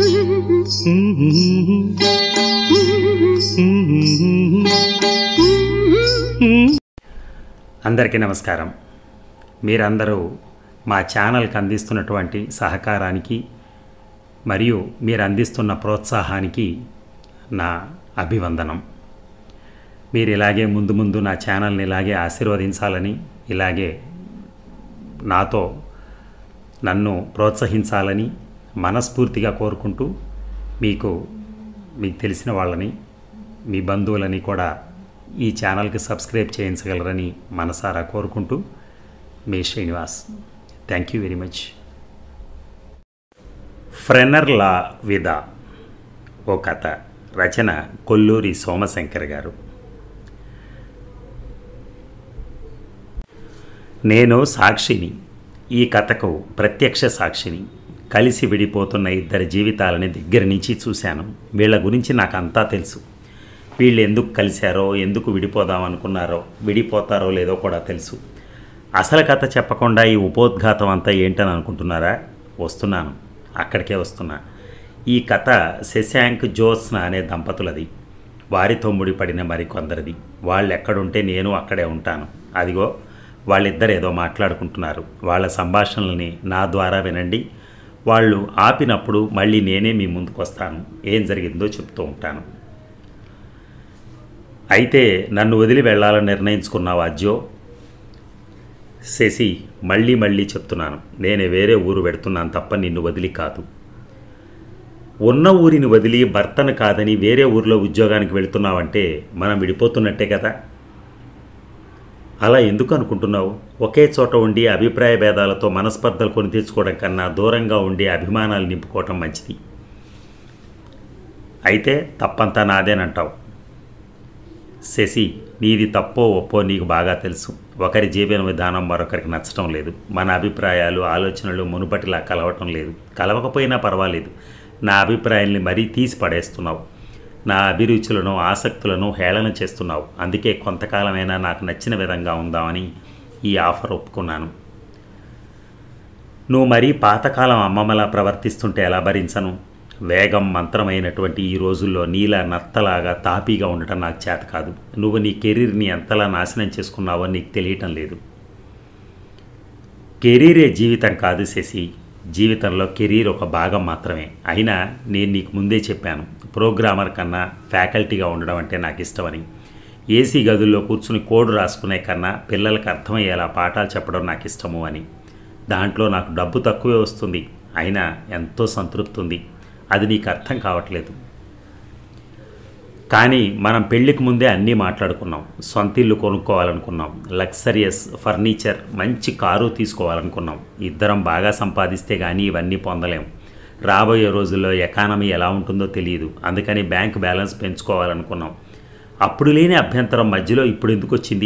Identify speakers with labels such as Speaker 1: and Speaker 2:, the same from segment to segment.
Speaker 1: అందరికీ నమస్కారం మీరందరూ మా ఛానల్కి అందిస్తున్నటువంటి సహకారానికి మరియు మీరు అందిస్తున్న ప్రోత్సాహానికి నా అభివందనం మీరు ఇలాగే ముందు ముందు నా ఛానల్ని ఇలాగే ఆశీర్వదించాలని ఇలాగే నాతో నన్ను ప్రోత్సహించాలని మనస్ఫూర్తిగా కోరుకుంటూ మీకు మీకు తెలిసిన వాళ్ళని మీ బంధువులని కూడా ఈ ఛానల్కి సబ్స్క్రైబ్ చేయించగలరని మనసారా కోరుకుంటూ మీ Srinivas thank you very much ఫ్రెనర్ లా విదా ఓ కథ రచన కొల్లూరి సోమశంకర్ గారు నేను సాక్షిని ఈ కథకు ప్రత్యక్ష సాక్షిని కలిసి విడిపోతున్న ఇద్దరి జీవితాలని దగ్గర నుంచి చూశాను వీళ్ళ గురించి నాకు అంతా తెలుసు వీళ్ళు ఎందుకు కలిశారో ఎందుకు విడిపోదాం అనుకున్నారో విడిపోతారో లేదో కూడా తెలుసు అసలు కథ చెప్పకుండా ఈ ఉపోద్ఘాతం అంతా ఏంటని అనుకుంటున్నారా వస్తున్నాను అక్కడికే వస్తున్నా ఈ కథ శశాంక్ జోత్స్న అనే దంపతులది వారితో ముడిపడిన మరికొందరిది వాళ్ళు ఎక్కడుంటే నేను అక్కడే ఉంటాను అదిగో వాళ్ళిద్దరు ఏదో మాట్లాడుకుంటున్నారు వాళ్ళ సంభాషణల్ని నా ద్వారా వినండి వాళ్ళు ఆపినప్పుడు మళ్ళీ నేనే మీ ముందుకు వస్తాను ఏం జరిగిందో చెప్తూ ఉంటాను అయితే నన్ను వదిలి వెళ్ళాలని నిర్ణయించుకున్నావు అజ్జో శశి మళ్ళీ మళ్ళీ చెప్తున్నాను నేను వేరే ఊరు పెడుతున్నాను తప్ప నిన్ను వదిలి కాదు ఉన్న ఊరిని వదిలి భర్తను కాదని వేరే ఊరిలో ఉద్యోగానికి వెళుతున్నావంటే మనం విడిపోతున్నట్టే కదా అలా ఎందుకు అనుకుంటున్నావు ఒకే చోట ఉండి అభిప్రాయ భేదాలతో మనస్పర్ధలు కొని తెచ్చుకోవడం కన్నా దూరంగా ఉండి అభిమానాలు నింపుకోవటం మంచిది అయితే తప్పంతా నాదేనంటావు శశి నీది తప్పో ఒప్పో నీకు బాగా తెలుసు ఒకరి జీవన విధానం మరొకరికి నచ్చటం లేదు మన అభిప్రాయాలు ఆలోచనలు మునుపటిలా కలవటం లేదు కలవకపోయినా పర్వాలేదు నా అభిప్రాయాల్ని మరీ తీసి పడేస్తున్నావు నా అభిరుచులను ఆసక్తులను హేళన చేస్తున్నావు అందుకే కొంతకాలమైనా నాకు నచ్చిన విధంగా ఉందామని ఈ ఆఫర్ ఒప్పుకున్నాను నువ్వు మరీ పాతకాలం అమ్మమ్మలా ప్రవర్తిస్తుంటే ఎలా భరించను వేగం మంత్రమైనటువంటి ఈ రోజుల్లో నీలా నత్తలాగా తాపీగా ఉండటం నాకు చేత కాదు నువ్వు నీ కెరీర్ని ఎంతలా నాశనం చేసుకున్నావో నీకు తెలియటం లేదు కెరీరే జీవితం కాదు శశి జీవితంలో కెరీర్ ఒక భాగం మాత్రమే అయినా నేను నీకు ముందే చెప్పాను ప్రోగ్రామర్ కన్నా ఫ్యాకల్టీగా ఉండడం అంటే నాకు ఇష్టమని ఏసీ గదుల్లో కూర్చుని కోడ్ రాసుకునే కన్నా పిల్లలకు అర్థమయ్యేలా పాఠాలు చెప్పడం నాకు ఇష్టము అని దాంట్లో నాకు డబ్బు తక్కువే వస్తుంది అయినా ఎంతో సంతృప్తి ఉంది అది నీకు అర్థం కావట్లేదు కానీ మనం పెళ్లికి ముందే అన్నీ మాట్లాడుకున్నాం సొంత ఇల్లు కొనుక్కోవాలనుకున్నాం లగ్జరియస్ ఫర్నిచర్ మంచి కారు తీసుకోవాలనుకున్నాం ఇద్దరం బాగా సంపాదిస్తే కానీ ఇవన్నీ పొందలేం రాబోయే రోజుల్లో ఎకానమీ ఎలా ఉంటుందో తెలియదు అందుకని బ్యాంక్ బ్యాలెన్స్ పెంచుకోవాలనుకున్నాం అప్పుడు లేని అభ్యంతరం మధ్యలో ఇప్పుడు ఎందుకు వచ్చింది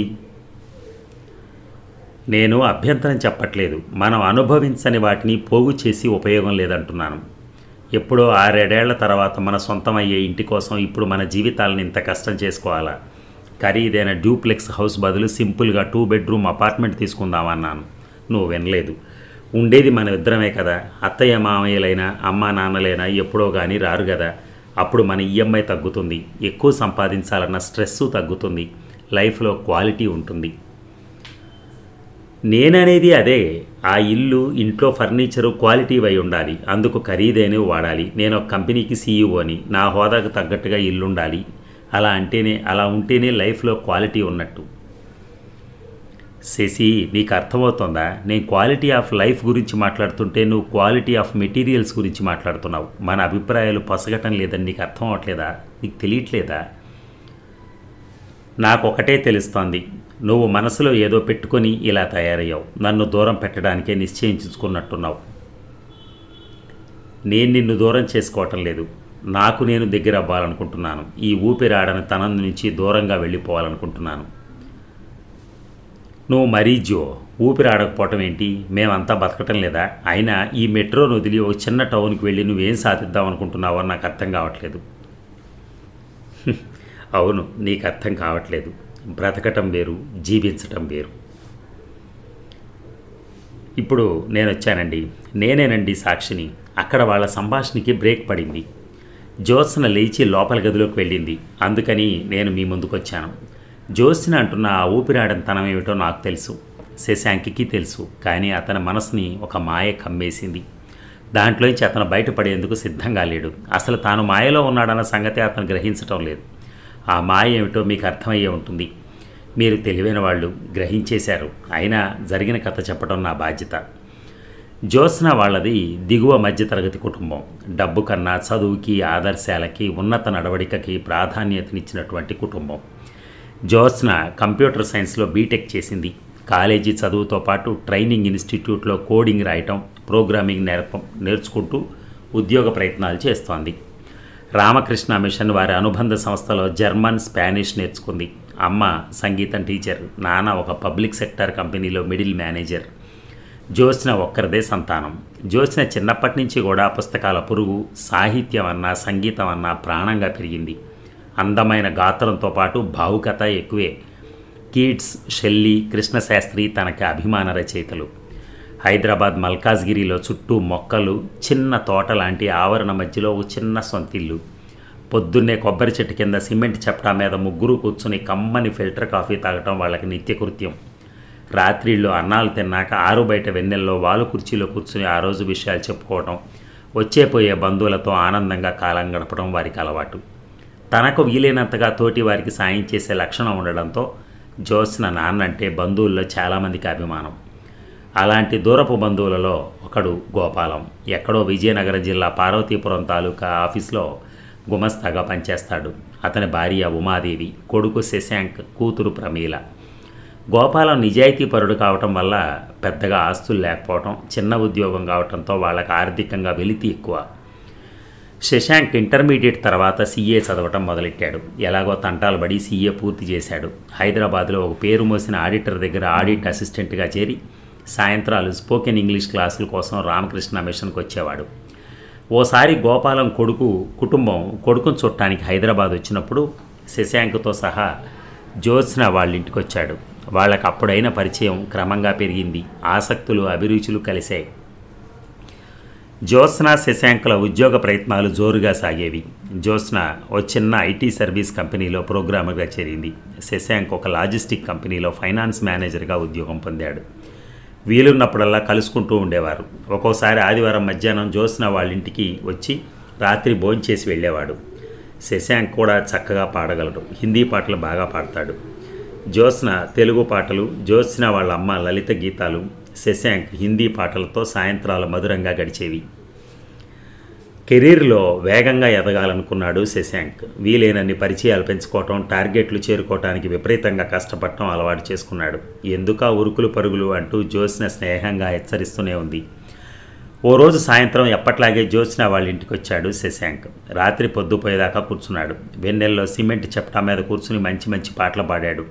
Speaker 1: నేను అభ్యంతరం చెప్పట్లేదు మనం అనుభవించని వాటిని పోగు చేసి ఉపయోగం లేదంటున్నాను ఎప్పుడో ఆరేడేళ్ల తర్వాత మన సొంతం అయ్యే ఇంటి కోసం ఇప్పుడు మన జీవితాలను ఇంత కష్టం చేసుకోవాలా ఖరీదైన డ్యూప్లెక్స్ హౌస్ బదులు సింపుల్గా టూ బెడ్రూమ్ అపార్ట్మెంట్ తీసుకుందామన్నాను నువ్వు వినలేదు ఉండేది మన ఇద్దరమే కదా అత్తయ్య మామయ్యలైనా అమ్మా నాన్నలైనా ఎప్పుడో కానీ రారు కదా అప్పుడు మన ఈఎంఐ తగ్గుతుంది ఎక్కువ సంపాదించాలన్న స్ట్రెస్ తగ్గుతుంది లైఫ్లో క్వాలిటీ ఉంటుంది నేననేది అదే ఆ ఇల్లు ఇంట్లో ఫర్నిచరు క్వాలిటీ అయి ఉండాలి అందుకు ఖరీదైనవి వాడాలి నేను ఒక కంపెనీకి సీఈఓని నా హోదాకు తగ్గట్టుగా ఇల్లు ఉండాలి అలా అంటేనే అలా ఉంటేనే లైఫ్లో క్వాలిటీ ఉన్నట్టు శశి నీకు అర్థమవుతుందా నేను క్వాలిటీ ఆఫ్ లైఫ్ గురించి మాట్లాడుతుంటే నువ్వు క్వాలిటీ ఆఫ్ మెటీరియల్స్ గురించి మాట్లాడుతున్నావు మన అభిప్రాయాలు పొసగటం లేదని నీకు అర్థం అవట్లేదా నీకు తెలియట్లేదా నాకొకటే తెలుస్తోంది నువ్వు మనసులో ఏదో పెట్టుకొని ఇలా తయారయ్యావు నన్ను దూరం పెట్టడానికే నిశ్చయించుకున్నట్టున్నావు నేను నిన్ను దూరం చేసుకోవటం లేదు నాకు నేను దగ్గర అవ్వాలనుకుంటున్నాను ఈ ఊపిరాడని తనం నుంచి దూరంగా వెళ్ళిపోవాలనుకుంటున్నాను నువ్వు మరీ జో ఊపిరి ఆడకపోవటం ఏంటి మేమంతా బతకటం లేదా అయినా ఈ మెట్రోను వదిలి ఒక చిన్న టౌన్కి వెళ్ళి నువ్వేం సాధిద్దాం అనుకుంటున్నావో నాకు అర్థం కావట్లేదు అవును నీకు అర్థం కావట్లేదు బ్రతకటం వేరు జీవించటం వేరు ఇప్పుడు నేను వచ్చానండి నేనేనండి సాక్షిని అక్కడ వాళ్ళ సంభాషణకి బ్రేక్ పడింది జ్యోత్స్న లేచి లోపల గదిలోకి వెళ్ళింది అందుకని నేను మీ ముందుకు వచ్చాను జ్యోత్స్న అంటున్న ఆ ఊపిరాడంతనం ఏమిటో నాకు తెలుసు శశాంకికి తెలుసు కానీ అతని మనసుని ఒక మాయ కమ్మేసింది దాంట్లోంచి అతను బయటపడేందుకు సిద్ధంగా లేడు అసలు తాను మాయలో ఉన్నాడన్న సంగతి అతను గ్రహించటం లేదు ఆ మాయ ఏమిటో మీకు అర్థమయ్యే ఉంటుంది మీరు తెలివైన వాళ్ళు గ్రహించేశారు అయినా జరిగిన కథ చెప్పడం నా బాధ్యత జ్యోత్స్న వాళ్ళది దిగువ మధ్యతరగతి కుటుంబం డబ్బు కన్నా చదువుకి ఆదర్శాలకి ఉన్నత నడవడికకి ప్రాధాన్యతనిచ్చినటువంటి కుటుంబం జ్యోత్స్న కంప్యూటర్ సైన్స్లో బీటెక్ చేసింది కాలేజీ చదువుతో పాటు ట్రైనింగ్ ఇన్స్టిట్యూట్లో కోడింగ్ రాయటం ప్రోగ్రామింగ్ నేర్ప నేర్చుకుంటూ ఉద్యోగ ప్రయత్నాలు చేస్తోంది రామకృష్ణ మిషన్ వారి అనుబంధ సంస్థలో జర్మన్ స్పానిష్ నేర్చుకుంది అమ్మ సంగీతం టీచర్ నాన్న ఒక పబ్లిక్ సెక్టర్ కంపెనీలో మిడిల్ మేనేజర్ జ్యోత్స్న ఒక్కరిదే సంతానం జ్యోత్స్న చిన్నప్పటి నుంచి కూడా పుస్తకాల పురుగు సాహిత్యం అన్నా సంగీతం అన్నా ప్రాణంగా పెరిగింది అందమైన గాత్రంతో పాటు భావుకత ఎక్కువే కీట్స్ షెల్లీ కృష్ణశాస్త్రి తనకి అభిమాన రచయితలు హైదరాబాద్ మల్కాజ్గిరిలో చుట్టూ మొక్కలు చిన్న తోట లాంటి ఆవరణ మధ్యలో ఒక చిన్న సొంతిల్లు పొద్దున్నే కొబ్బరి చెట్టు కింద సిమెంట్ చప్టా మీద ముగ్గురు కూర్చుని కమ్మని ఫిల్టర్ కాఫీ తాగటం వాళ్ళకి నిత్యకృత్యం రాత్రిళ్ళు అన్నాలు తిన్నాక ఆరు బయట వెన్నెల్లో వాలు కుర్చీలో కూర్చుని ఆ రోజు విషయాలు చెప్పుకోవటం వచ్చేపోయే బంధువులతో ఆనందంగా కాలం గడపడం వారికి అలవాటు తనకు వీలైనంతగా తోటి వారికి సాయం చేసే లక్షణం ఉండడంతో జ్యోత్స్న నాన్నంటే బంధువుల్లో చాలామందికి అభిమానం అలాంటి దూరపు బంధువులలో ఒకడు గోపాలం ఎక్కడో విజయనగరం జిల్లా పార్వతీపురం తాలూకా ఆఫీస్లో గుమస్తాగా పనిచేస్తాడు అతని భార్య ఉమాదేవి కొడుకు శశాంక్ కూతురు ప్రమీల గోపాలం నిజాయితీపరుడు కావటం వల్ల పెద్దగా ఆస్తులు లేకపోవటం చిన్న ఉద్యోగం కావటంతో వాళ్ళకి ఆర్థికంగా వెలితి ఎక్కువ శశాంక్ ఇంటర్మీడియట్ తర్వాత సీఏ చదవటం మొదలెట్టాడు ఎలాగో తంటాలు పడి సీఏ పూర్తి చేశాడు హైదరాబాద్లో ఒక పేరు మోసిన ఆడిటర్ దగ్గర ఆడిట్ అసిస్టెంట్గా చేరి సాయంత్రాలు స్పోకెన్ ఇంగ్లీష్ క్లాసుల కోసం రామకృష్ణ మిషన్కి వచ్చేవాడు ఓసారి గోపాలం కొడుకు కుటుంబం కొడుకును చుట్టానికి హైదరాబాద్ వచ్చినప్పుడు శశాంక్తో సహా జ్యోత్స్న వాళ్ళ ఇంటికి వచ్చాడు వాళ్ళకి అప్పుడైన పరిచయం క్రమంగా పెరిగింది ఆసక్తులు అభిరుచులు కలిశాయి జ్యోత్స్న శశాంకుల ఉద్యోగ ప్రయత్నాలు జోరుగా సాగేవి జ్యోత్స్న ఓ చిన్న ఐటీ సర్వీస్ కంపెనీలో ప్రోగ్రామర్గా చేరింది శశాంక్ ఒక లాజిస్టిక్ కంపెనీలో ఫైనాన్స్ మేనేజర్గా ఉద్యోగం పొందాడు వీలున్నప్పుడల్లా కలుసుకుంటూ ఉండేవారు ఒక్కోసారి ఆదివారం మధ్యాహ్నం జ్యోత్స్న వాళ్ళ ఇంటికి వచ్చి రాత్రి భోంచేసి వెళ్ళేవాడు శశాంక్ కూడా చక్కగా పాడగలడు హిందీ పాటలు బాగా పాడతాడు జ్యోత్స్న తెలుగు పాటలు జ్యోత్స్న వాళ్ళ అమ్మ లలిత గీతాలు శశాంక్ హిందీ పాటలతో సాయంత్రాలు మధురంగా గడిచేవి కెరీర్లో వేగంగా ఎదగాలనుకున్నాడు శశాంక్ వీలైనన్ని పరిచయాలు పెంచుకోవటం టార్గెట్లు చేరుకోవటానికి విపరీతంగా కష్టపడటం అలవాటు చేసుకున్నాడు ఎందుకా ఉరుకులు పరుగులు అంటూ జ్యోత్స్న స్నేహంగా హెచ్చరిస్తూనే ఉంది ఓ రోజు సాయంత్రం ఎప్పట్లాగే జ్యోత్స్న వాళ్ళ ఇంటికి వచ్చాడు శశాంక్ రాత్రి పొద్దుపోయేదాకా కూర్చున్నాడు వెన్నెల్లో సిమెంట్ చెప్టా మీద కూర్చుని మంచి మంచి పాటలు పాడాడు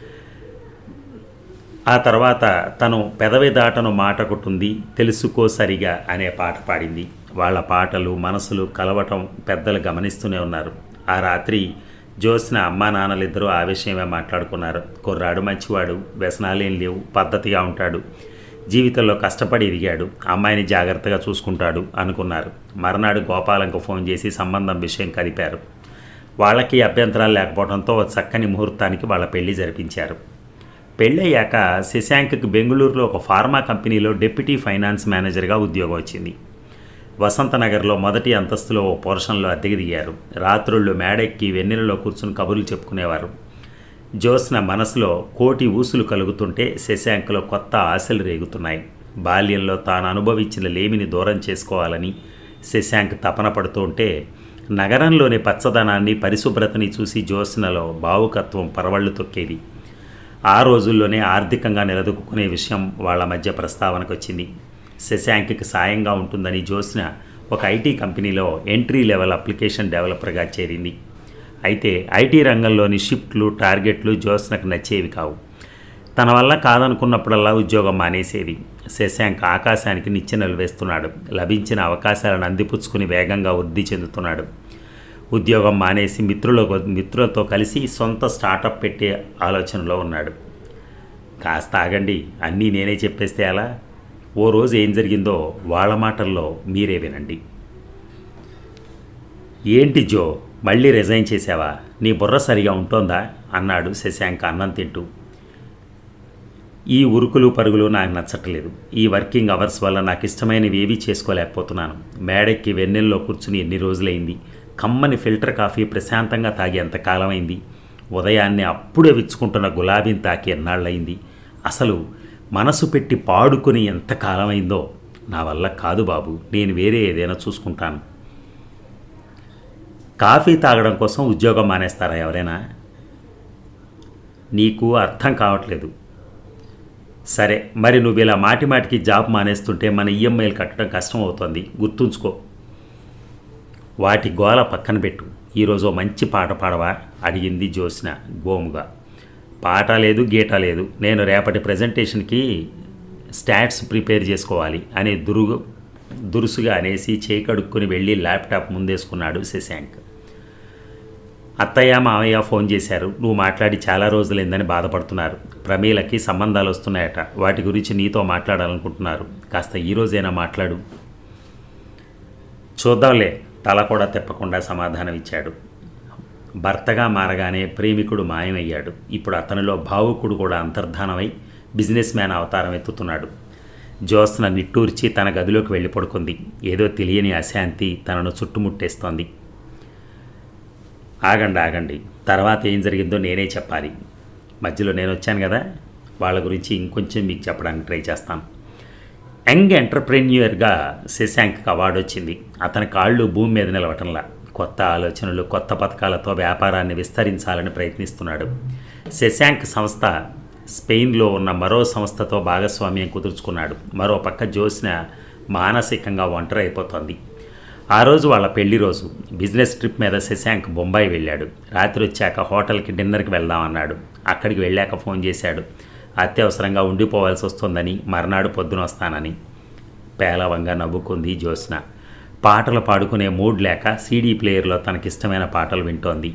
Speaker 1: ఆ తర్వాత తను పెదవి దాటను మాటకుటుంది తెలుసుకో సరిగా అనే పాట పాడింది వాళ్ళ పాటలు మనసులు కలవటం పెద్దలు గమనిస్తూనే ఉన్నారు ఆ రాత్రి జ్యోత్స్న అమ్మా నాన్నలిద్దరూ ఆ విషయమే మాట్లాడుకున్నారు కుర్రాడు మంచివాడు వ్యసనాలేం లేవు పద్ధతిగా ఉంటాడు జీవితంలో కష్టపడి ఎదిగాడు అమ్మాయిని జాగ్రత్తగా చూసుకుంటాడు అనుకున్నారు మర్నాడు గోపాలంకు ఫోన్ చేసి సంబంధం విషయం కలిపారు వాళ్ళకి అభ్యంతరాలు లేకపోవడంతో ఓ చక్కని ముహూర్తానికి వాళ్ళ పెళ్లి జరిపించారు పెళ్ళయ్యాక శశాంక్కి బెంగళూరులో ఒక ఫార్మా కంపెనీలో డిప్యూటీ ఫైనాన్స్ మేనేజర్గా ఉద్యోగం వచ్చింది వసంతనగర్లో మొదటి అంతస్తులో ఓ పోర్షన్లో అద్దెకి దిగారు రాత్రుళ్ళు మేడెక్కి వెన్నెలలో కూర్చుని కబుర్లు చెప్పుకునేవారు జ్యోత్స్న మనసులో కోటి ఊసులు కలుగుతుంటే శశాంక్లో కొత్త ఆశలు రేగుతున్నాయి బాల్యంలో తాను అనుభవించిన లేమిని దూరం చేసుకోవాలని శశాంక్ తపన పడుతూ ఉంటే నగరంలోని పచ్చదనాన్ని పరిశుభ్రతని చూసి జ్యోత్స్నలో భావుకత్వం పరవళ్ళు తొక్కేది ఆ రోజుల్లోనే ఆర్థికంగా నిలదొక్కునే విషయం వాళ్ళ మధ్య ప్రస్తావనకు వచ్చింది శశాంక్కి సాయంగా ఉంటుందని జ్యోత్స్న ఒక ఐటీ కంపెనీలో ఎంట్రీ లెవెల్ అప్లికేషన్ డెవలపర్గా చేరింది అయితే ఐటీ రంగంలోని షిఫ్ట్లు టార్గెట్లు జ్యోత్స్నకు నచ్చేవి కావు తన వల్ల కాదనుకున్నప్పుడల్లా ఉద్యోగం మానేసేది శశాంక్ ఆకాశానికి నిచ్చెనలు వేస్తున్నాడు లభించిన అవకాశాలను అందిపుచ్చుకుని వేగంగా వృద్ధి చెందుతున్నాడు ఉద్యోగం మానేసి మిత్రుల మిత్రులతో కలిసి సొంత స్టార్టప్ పెట్టే ఆలోచనలో ఉన్నాడు కాస్త ఆగండి అన్నీ నేనే చెప్పేస్తే ఎలా ఓ రోజు ఏం జరిగిందో వాళ్ళ మాటల్లో మీరే వినండి ఏంటి జో మళ్ళీ రిజైన్ చేసావా నీ బుర్ర సరిగా ఉంటోందా అన్నాడు శశాంక్ అన్నం తింటూ ఈ ఉరుకులు పరుగులు నాకు నచ్చట్లేదు ఈ వర్కింగ్ అవర్స్ వల్ల నాకు ఇష్టమైనవి ఏవీ చేసుకోలేకపోతున్నాను మేడెక్కి వెన్నెల్లో కూర్చుని ఎన్ని రోజులైంది కమ్మని ఫిల్టర్ కాఫీ ప్రశాంతంగా తాగి ఎంత కాలమైంది ఉదయాన్నే అప్పుడే విచ్చుకుంటున్న గులాబీని తాకి ఎన్నాళ్ళయింది అసలు మనసు పెట్టి పాడుకొని ఎంత కాలమైందో నా వల్ల కాదు బాబు నేను వేరే ఏదైనా చూసుకుంటాను కాఫీ తాగడం కోసం ఉద్యోగం మానేస్తారా ఎవరైనా నీకు అర్థం కావట్లేదు సరే మరి నువ్వు ఇలా మాటి మాటికి జాబ్ మానేస్తుంటే మన ఈఎంఐలు కట్టడం కష్టం అవుతుంది గుర్తుంచుకో వాటి గోల పక్కన పెట్టు ఈరోజు ఓ మంచి పాట పాడవా అడిగింది జ్యోత్స్న గోముగా పాట లేదు గీట లేదు నేను రేపటి ప్రజెంటేషన్కి స్టాట్స్ ప్రిపేర్ చేసుకోవాలి అనే దురుగు దురుసుగా అనేసి చేయి కడుక్కొని వెళ్ళి ల్యాప్టాప్ ముందేసుకున్నాడు శశాంక్ అత్తయ్య మావయ్య ఫోన్ చేశారు నువ్వు మాట్లాడి చాలా రోజులైందని బాధపడుతున్నారు ప్రమీలకి సంబంధాలు వస్తున్నాయట వాటి గురించి నీతో మాట్లాడాలనుకుంటున్నారు కాస్త ఈ రోజైనా మాట్లాడు చూద్దాంలే తల కూడా తిప్పకుండా సమాధానం ఇచ్చాడు భర్తగా మారగానే ప్రేమికుడు మాయమయ్యాడు ఇప్పుడు అతనిలో భావుకుడు కూడా అంతర్ధానమై బిజినెస్ మ్యాన్ అవతారం ఎత్తుతున్నాడు జ్యోత్స్న నిట్టూర్చి తన గదిలోకి వెళ్ళి పడుకుంది ఏదో తెలియని అశాంతి తనను చుట్టుముట్టేస్తోంది ఆగండి ఆగండి తర్వాత ఏం జరిగిందో నేనే చెప్పాలి మధ్యలో నేను వచ్చాను కదా వాళ్ళ గురించి ఇంకొంచెం మీకు చెప్పడానికి ట్రై చేస్తాను యంగ్ ఎంటర్ప్రెన్యూర్గా శశాంక్కి అవార్డు వచ్చింది అతని కాళ్ళు భూమి మీద నిలవటంలా కొత్త ఆలోచనలు కొత్త పథకాలతో వ్యాపారాన్ని విస్తరించాలని ప్రయత్నిస్తున్నాడు శశాంక్ సంస్థ స్పెయిన్లో ఉన్న మరో సంస్థతో భాగస్వామ్యం కుదుర్చుకున్నాడు మరో పక్క జోస్న మానసికంగా ఒంటరి అయిపోతోంది ఆ రోజు వాళ్ళ పెళ్లి రోజు బిజినెస్ ట్రిప్ మీద శశాంక్ బొంబాయి వెళ్ళాడు రాత్రి వచ్చాక హోటల్కి డిన్నర్కి వెళ్దామన్నాడు అక్కడికి వెళ్ళాక ఫోన్ చేశాడు అత్యవసరంగా ఉండిపోవాల్సి వస్తుందని మర్నాడు పొద్దున వస్తానని పేలవంగా నవ్వుకుంది జ్యోత్స్న పాటలు పాడుకునే మూడ్ లేక సీడీ ప్లేయర్లో తనకిష్టమైన పాటలు వింటోంది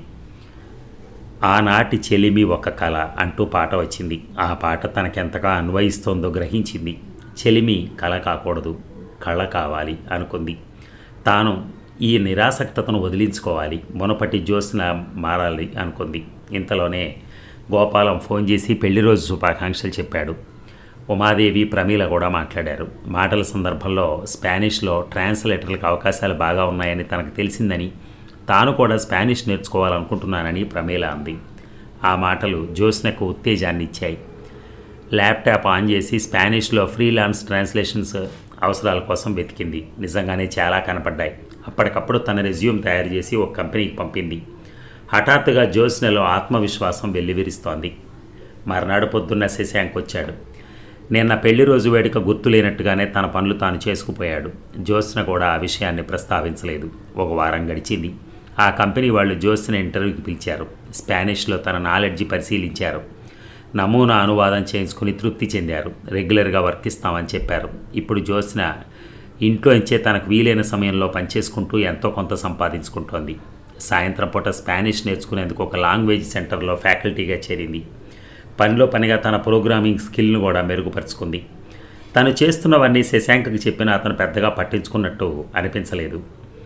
Speaker 1: ఆనాటి చెలిమి ఒక కళ అంటూ పాట వచ్చింది ఆ పాట తనకెంతగా అన్వయిస్తోందో గ్రహించింది చెలిమి కళ కాకూడదు కళ కావాలి అనుకుంది తాను ఈ నిరాసక్తతను వదిలించుకోవాలి మునపటి జ్యోత్స్న మారాలి అనుకుంది ఇంతలోనే గోపాలం ఫోన్ చేసి పెళ్లి రోజు శుభాకాంక్షలు చెప్పాడు ఉమాదేవి ప్రమీల కూడా మాట్లాడారు మాటల సందర్భంలో స్పానిష్లో ట్రాన్స్లేటర్లకు అవకాశాలు బాగా ఉన్నాయని తనకు తెలిసిందని తాను కూడా స్పానిష్ నేర్చుకోవాలనుకుంటున్నానని ప్రమీల అంది ఆ మాటలు జ్యోత్స్నకు ఉత్తేజాన్ని ఇచ్చాయి ల్యాప్టాప్ ఆన్ చేసి స్పానిష్లో ఫ్రీలాన్స్ ట్రాన్స్లేషన్స్ అవసరాల కోసం వెతికింది నిజంగానే చాలా కనపడ్డాయి అప్పటికప్పుడు తన రెజ్యూమ్ తయారు చేసి ఒక కంపెనీకి పంపింది హఠాత్తుగా జ్యోత్స్నలో ఆత్మవిశ్వాసం వెల్లివిరుస్తోంది మర్నాడు పొద్దున్న శశాంక్ వచ్చాడు నిన్న పెళ్లి రోజు వేడుక గుర్తులేనట్టుగానే తన పనులు తాను చేసుకుపోయాడు జ్యోత్స్న కూడా ఆ విషయాన్ని ప్రస్తావించలేదు ఒక వారం గడిచింది ఆ కంపెనీ వాళ్ళు జ్యోత్స్న ఇంటర్వ్యూకి పిలిచారు స్పానిష్లో తన నాలెడ్జి పరిశీలించారు నమూనా అనువాదం చేయించుకుని తృప్తి చెందారు రెగ్యులర్గా వర్క్ ఇస్తామని చెప్పారు ఇప్పుడు జ్యోత్స్న ఇంట్లో ఇచ్చే తనకు వీలైన సమయంలో పనిచేసుకుంటూ ఎంతో కొంత సంపాదించుకుంటోంది సాయంత్రం పూట స్పానిష్ నేర్చుకునేందుకు ఒక లాంగ్వేజ్ సెంటర్లో ఫ్యాకల్టీగా చేరింది పనిలో పనిగా తన ప్రోగ్రామింగ్ స్కిల్ను కూడా మెరుగుపరుచుకుంది తను చేస్తున్నవన్నీ శశాంక్కి చెప్పినా అతను పెద్దగా పట్టించుకున్నట్టు అనిపించలేదు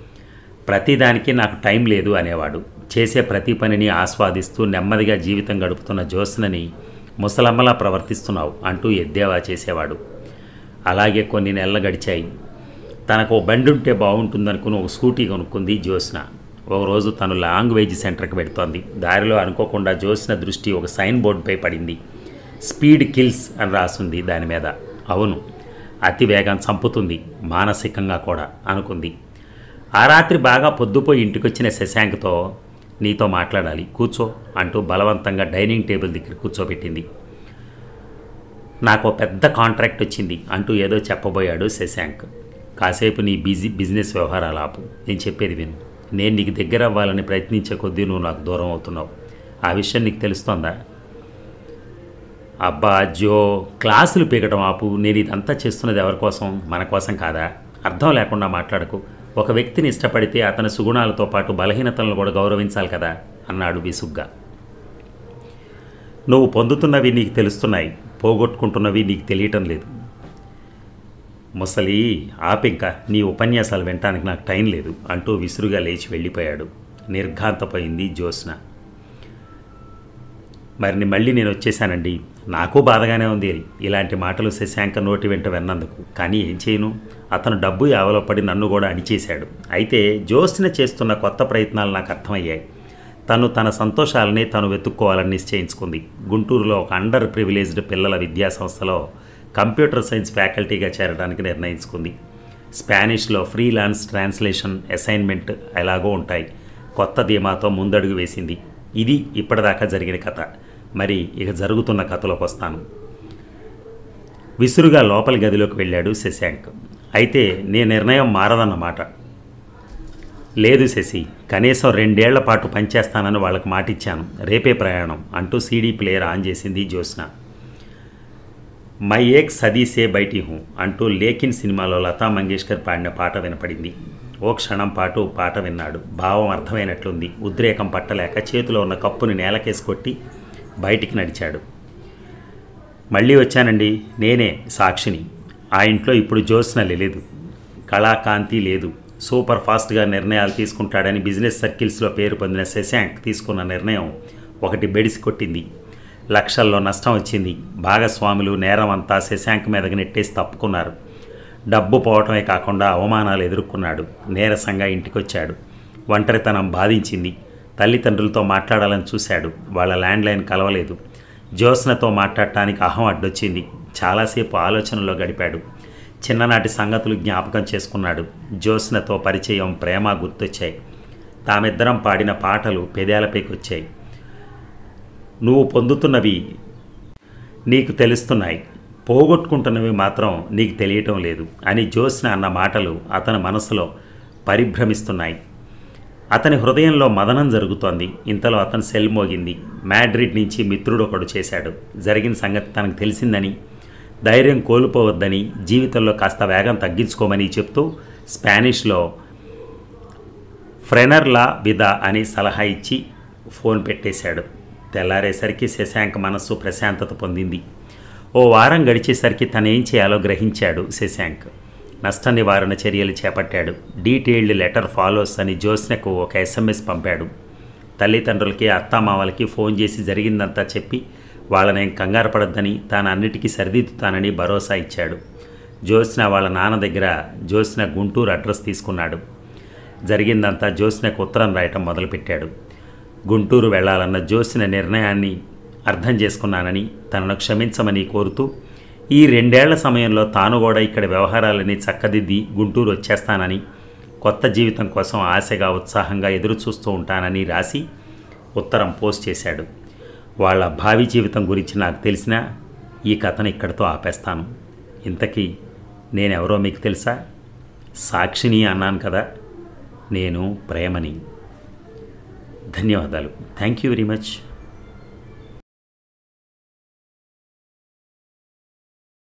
Speaker 1: ప్రతిదానికి నాకు టైం లేదు అనేవాడు చేసే ప్రతి పనిని ఆస్వాదిస్తూ నెమ్మదిగా జీవితం గడుపుతున్న జ్యోత్స్నని ముసలమ్మలా ప్రవర్తిస్తున్నావు అంటూ ఎద్దేవా చేసేవాడు అలాగే కొన్ని నెలలు గడిచాయి తనకు ఓ బండి ఉంటే బాగుంటుందనుకుని ఒక స్కూటీ కొనుక్కుంది జ్యోత్స్న ఒకరోజు తను లాంగ్వేజ్ సెంటర్కి పెడుతోంది దారిలో అనుకోకుండా జ్యోత్స్న దృష్టి ఒక సైన్ బోర్డుపై పడింది స్పీడ్ కిల్స్ అని రాసుంది దాని మీద అవును అతి వేగం చంపుతుంది మానసికంగా కూడా అనుకుంది ఆ రాత్రి బాగా పొద్దుపోయి ఇంటికొచ్చిన శశాంక్తో నీతో మాట్లాడాలి కూర్చో అంటూ బలవంతంగా డైనింగ్ టేబుల్ దగ్గర కూర్చోబెట్టింది నాకు ఓ పెద్ద కాంట్రాక్ట్ వచ్చింది అంటూ ఏదో చెప్పబోయాడు శశాంక్ కాసేపు నీ బిజీ బిజినెస్ వ్యవహారాలు ఆపు నేను చెప్పేది విను నేను నీకు దగ్గర అవ్వాలని ప్రయత్నించే కొద్దీ నువ్వు నాకు దూరం అవుతున్నావు ఆ విషయం నీకు తెలుస్తోందా అబ్బా జో క్లాసులు పీకటం ఆపు నేను ఇదంతా చేస్తున్నది ఎవరి కోసం మన కోసం కాదా అర్థం లేకుండా మాట్లాడకు ఒక వ్యక్తిని ఇష్టపడితే అతని సుగుణాలతో పాటు బలహీనతలను కూడా గౌరవించాలి కదా అన్నాడు విసుగ్గా నువ్వు పొందుతున్నవి నీకు తెలుస్తున్నాయి పోగొట్టుకుంటున్నవి నీకు తెలియటం లేదు ముసలి ఆపింక నీ ఉపన్యాసాలు వినటానికి నాకు టైం లేదు అంటూ విసురుగా లేచి వెళ్ళిపోయాడు నిర్ఘాంతపోయింది జ్యోత్స్న మరి మళ్ళీ నేను వచ్చేసానండి నాకు బాధగానే ఉంది ఇలాంటి మాటలు శశాంక నోటి వెంట విన్నందుకు కానీ ఏం చేయను అతను డబ్బు యావలో పడి నన్ను కూడా అణిచేశాడు అయితే జ్యోత్స్న చేస్తున్న కొత్త ప్రయత్నాలు నాకు అర్థమయ్యాయి తను తన సంతోషాలని తను వెతుక్కోవాలని నిశ్చయించుకుంది గుంటూరులో ఒక అండర్ ప్రివిలేజ్డ్ పిల్లల విద్యా సంస్థలో కంప్యూటర్ సైన్స్ ఫ్యాకల్టీగా చేరడానికి నిర్ణయించుకుంది స్పానిష్లో ఫ్రీలాన్స్ ట్రాన్స్లేషన్ అసైన్మెంట్ ఎలాగో ఉంటాయి కొత్త ధీమాతో ముందడుగు వేసింది ఇది ఇప్పటిదాకా జరిగిన కథ మరి ఇక జరుగుతున్న కథలోకి వస్తాను విసురుగా లోపలి గదిలోకి వెళ్ళాడు శశాంక్ అయితే నీ నిర్ణయం మారదన్నమాట లేదు శశి కనీసం రెండేళ్ల పాటు పనిచేస్తానని వాళ్ళకి మాటిచ్చాను రేపే ప్రయాణం అంటూ సీడీ ప్లేయర్ ఆన్ చేసింది జ్యోత్స్న మై ఏక్ సదీసే బయటి హూ అంటూ లేకిన్ సినిమాలో లతా మంగేష్కర్ పాడిన పాట వినపడింది ఓ క్షణం పాటు పాట విన్నాడు భావం అర్థమైనట్లుంది ఉద్రేకం పట్టలేక చేతిలో ఉన్న కప్పుని నేలకేసి కొట్టి బయటికి నడిచాడు మళ్ళీ వచ్చానండి నేనే సాక్షిని ఆ ఇంట్లో ఇప్పుడు జ్యోత్స్న లేదు కళాకాంతి లేదు సూపర్ ఫాస్ట్గా నిర్ణయాలు తీసుకుంటాడని బిజినెస్ సర్కిల్స్లో పేరు పొందిన శశాంక్ తీసుకున్న నిర్ణయం ఒకటి బెడిసి కొట్టింది లక్షల్లో నష్టం వచ్చింది భాగస్వాములు నేరం అంతా శశాంక్ మీదకి నెట్టేసి తప్పుకున్నారు డబ్బు పోవటమే కాకుండా అవమానాలు ఎదుర్కొన్నాడు నీరసంగా ఇంటికొచ్చాడు ఒంటరితనం బాధించింది తల్లిదండ్రులతో మాట్లాడాలని చూశాడు వాళ్ళ ల్యాండ్లైన్ కలవలేదు జ్యోత్స్నతో మాట్లాడటానికి అహం అడ్డొచ్చింది చాలాసేపు ఆలోచనలో గడిపాడు చిన్ననాటి సంగతులు జ్ఞాపకం చేసుకున్నాడు జ్యోత్స్నతో పరిచయం ప్రేమ గుర్తొచ్చాయి తామిద్దరం పాడిన పాటలు పెదాలపైకి వచ్చాయి నువ్వు పొందుతున్నవి నీకు తెలుస్తున్నాయి పోగొట్టుకుంటున్నవి మాత్రం నీకు తెలియటం లేదు అని జ్యోత్స్న అన్న మాటలు అతని మనసులో పరిభ్రమిస్తున్నాయి అతని హృదయంలో మదనం జరుగుతోంది ఇంతలో అతను సెల్ మోగింది మ్యాడ్రిడ్ నుంచి మిత్రుడు ఒకడు చేశాడు జరిగిన సంగతి తనకు తెలిసిందని ధైర్యం కోల్పోవద్దని జీవితంలో కాస్త వేగం తగ్గించుకోమని చెప్తూ స్పానిష్లో ఫ్రెనర్లా విదా అని సలహా ఇచ్చి ఫోన్ పెట్టేశాడు తెల్లారేసరికి శశాంక్ మనస్సు ప్రశాంతత పొందింది ఓ వారం గడిచేసరికి తనేం చేయాలో గ్రహించాడు శశాంక్ నష్ట నివారణ చర్యలు చేపట్టాడు డీటెయిల్డ్ లెటర్ ఫాలోస్ అని జ్యోత్స్నకు ఒక ఎస్ఎంఎస్ పంపాడు తల్లిదండ్రులకి అత్తామామలకి ఫోన్ చేసి జరిగిందంతా చెప్పి వాళ్ళనేం కంగారు పడద్దని తాను అన్నిటికీ సరిదిద్దుతానని భరోసా ఇచ్చాడు జ్యోత్స్న వాళ్ళ నాన్న దగ్గర జ్యోత్స్న గుంటూరు అడ్రస్ తీసుకున్నాడు జరిగిందంతా జ్యోత్స్నకు ఉత్తరం రాయటం మొదలుపెట్టాడు గుంటూరు వెళ్లాలన్న జ్యోత్స్న నిర్ణయాన్ని అర్థం చేసుకున్నానని తనను క్షమించమని కోరుతూ ఈ రెండేళ్ల సమయంలో తాను కూడా ఇక్కడ వ్యవహారాలని చక్కదిద్ది గుంటూరు వచ్చేస్తానని కొత్త జీవితం కోసం ఆశగా ఉత్సాహంగా ఎదురు చూస్తూ ఉంటానని రాసి ఉత్తరం పోస్ట్ చేశాడు వాళ్ళ భావి జీవితం గురించి నాకు తెలిసినా ఈ కథను ఇక్కడితో ఆపేస్తాను ఇంతకీ నేనెవరో మీకు తెలుసా సాక్షిని అన్నాను కదా నేను ప్రేమని ధన్యవాదాలు థ్యాంక్ యూ వెరీ మచ్